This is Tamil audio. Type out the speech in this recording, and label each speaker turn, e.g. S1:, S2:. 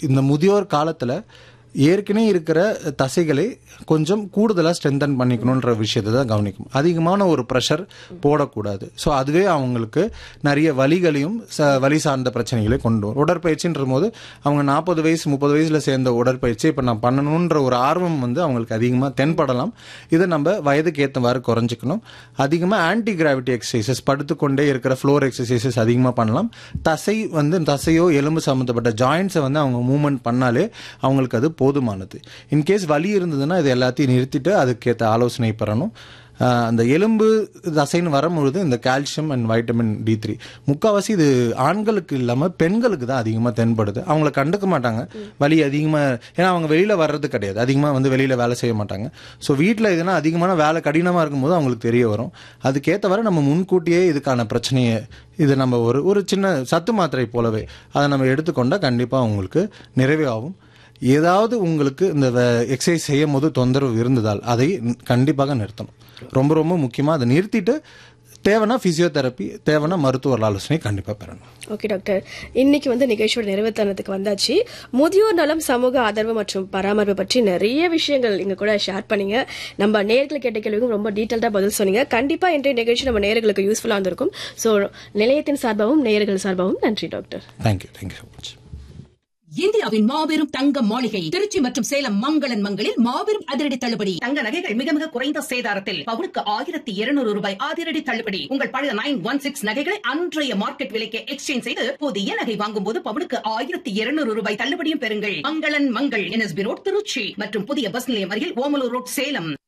S1: இந்த முதியோர் காலத்துல ஏற்கனவே இருக்கிற தசைகளை கொஞ்சம் கூடுதலாக ஸ்ட்ரென்தன் பண்ணிக்கணுன்ற விஷயத்தை தான் கவனிக்கும் அதிகமான ஒரு ப்ரெஷர் போடக்கூடாது ஸோ அதுவே அவங்களுக்கு நிறைய வலிகளையும் ச வலி சார்ந்த பிரச்சனைகளை கொண்டு வரும் உடற்பயிற்சின்ற போது அவங்க நாற்பது வயசு முப்பது வயசுல சேர்ந்த உடற்பயிற்சி இப்போ நான் பண்ணணுன்ற ஒரு ஆர்வம் வந்து அவங்களுக்கு அதிகமாக தென்படலாம் இதை நம்ம வயதுக்கு ஏற்றவாறு குறைஞ்சிக்கணும் அதிகமாக ஆன்டி கிராவிட்டி எக்ஸசைசஸ் படுத்துக்கொண்டே இருக்கிற ஃப்ளோர் எக்ஸசைசஸ் அதிகமாக பண்ணலாம் தசை வந்து தசையோ எலும்பு சம்மந்தப்பட்ட ஜாயின்ஸை வந்து அவங்க மூவ்மெண்ட் பண்ணாலே அவங்களுக்கு அது போதுமானது இன்கேஸ் வலி இருந்ததுன்னா இது எல்லாத்தையும் நிறுத்திட்டு அதுக்கேற்ற ஆலோசனை பெறணும் ஆஹ் அந்த எலும்பு தசைன்னு வரும்பொழுது இந்த calcium and vitamin D three முக்கால்வாசி இது ஆண்களுக்கு இல்லாமல் பெண்களுக்கு தான் அதிகமாக தென்படுது அவங்கள கண்டுக்க மாட்டாங்க வலி அதிகமாக ஏன்னா அவங்க வெளியில் வர்றது கிடையாது அதிகமாக வந்து வெளியில் வேலை செய்ய மாட்டாங்க ஸோ வீட்டில் எதுனா அதிகமான வேலை கடினமாக இருக்கும்போது அவங்களுக்கு தெரிய வரும் அதுக்கேற்றவரை நம்ம முன்கூட்டியே இதுக்கான பிரச்சனையை இது நம்ம ஒரு ஒரு சின்ன சத்து மாத்திரை போலவே அதை நம்ம எடுத்துக்கொண்டா கண்டிப்பாக அவங்களுக்கு நிறைவே ஆகும் ஏதாவது உங்களுக்கு இந்த எக்ஸசைஸ் செய்யும் போது தொந்தரவு இருந்ததால் அதை கண்டிப்பாக நிறுத்தணும் ரொம்ப ரொம்ப முக்கியமாக அதை நிறுத்திட்டு தேவைன்னா ஃபிசியோதெரப்பி தேவைன்னா மருத்துவர் ஆலோசனை கண்டிப்பாக பெறணும்
S2: ஓகே டாக்டர் இன்னைக்கு வந்து நிகழ்ச்சியோட நிறைவுத்தனத்துக்கு வந்தாச்சு முதியோர் நலம் சமூக ஆதரவு மற்றும் பராமரிப்பு பற்றி நிறைய விஷயங்கள் இங்க கூட ஷேர் பண்ணீங்க நம்ம நேர்கள் கேட்ட கேள்விக்கும் ரொம்ப டீட்டெயில்டா பதில் சொன்னீங்க கண்டிப்பா இன்றைய நிகழ்ச்சி நம்ம நேர்களுக்கு யூஸ்ஃபுல்லா இருந்திருக்கும் ஸோ நிலையத்தின் சார்பாகவும் நேயர்கள் சார்பாகவும் நன்றி doctor
S1: thank you thank you so much
S3: இந்தியாவின் மாபெரும் தங்க மாளிகை திருச்சி மற்றும் சேலம் மங்களன் மங்களில் மாபெரும் அதிரடி தள்ளுபடி தங்க நகைகள் மிக மிக குறைந்த சேதாரத்தில் பவுனுக்கு ஆயிரத்தி இருநூறு ரூபாய் அதிரடி தள்ளுபடி உங்கள் பழைய நைன் ஒன் சிக்ஸ் நகைகளை அன்றைய மார்க்கெட் விலைக்கு எக்ஸ்சேஞ்ச் செய்து புதிய நகை வாங்கும் போது பவுனுக்கு ஆயிரத்தி இருநூறு ரூபாய் தள்ளுபடியும் பெறுங்கள் மங்களன் மங்கள் என்எஸ்பி ரோட் திருச்சி மற்றும் புதிய பஸ் நிலையம் அருகில் ஓமலூர் ரோட் சேலம்